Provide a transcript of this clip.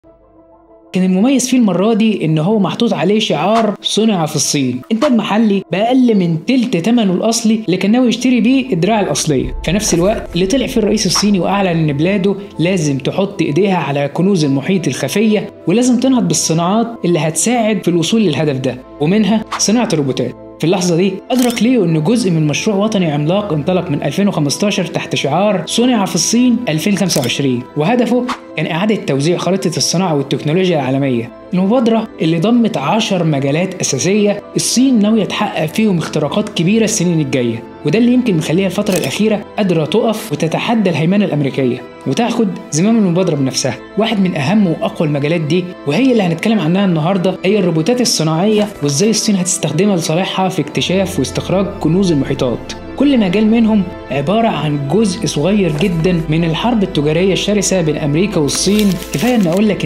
كان المميز فيه المرة دي إن هو محطوط عليه شعار صنع في الصين، إنتاج محلي بأقل من تلت ثمنه الأصلي اللي كان ناوي يشتري بيه الدراع الأصلية، في نفس الوقت اللي طلع فيه الرئيس الصيني وأعلن إن بلاده لازم تحط إيديها على كنوز المحيط الخفية ولازم تنهض بالصناعات اللي هتساعد في الوصول للهدف ده، ومنها صناعة الروبوتات. في اللحظة دي أدرك ليو إن جزء من مشروع وطني عملاق انطلق من 2015 تحت شعار صنع في الصين 2025 وهدفه كان إعادة توزيع خريطة الصناعة والتكنولوجيا العالمية المبادرة اللي ضمت 10 مجالات أساسية الصين ناوية تحقق فيهم اختراقات كبيرة السنين الجاية وده اللي يمكن مخليها الفترة الأخيرة قادرة تقف وتتحدى الهيمنة الأمريكية وتاخد زمام المبادرة بنفسها واحد من أهم وأقوى المجالات دي وهي اللي هنتكلم عنها النهاردة هي الروبوتات الصناعية وإزاي الصين هتستخدمها لصالحها في اكتشاف واستخراج كنوز المحيطات كل مجال منهم عبارة عن جزء صغير جدا من الحرب التجارية الشرسة بين أمريكا والصين كفاية أن أقول لك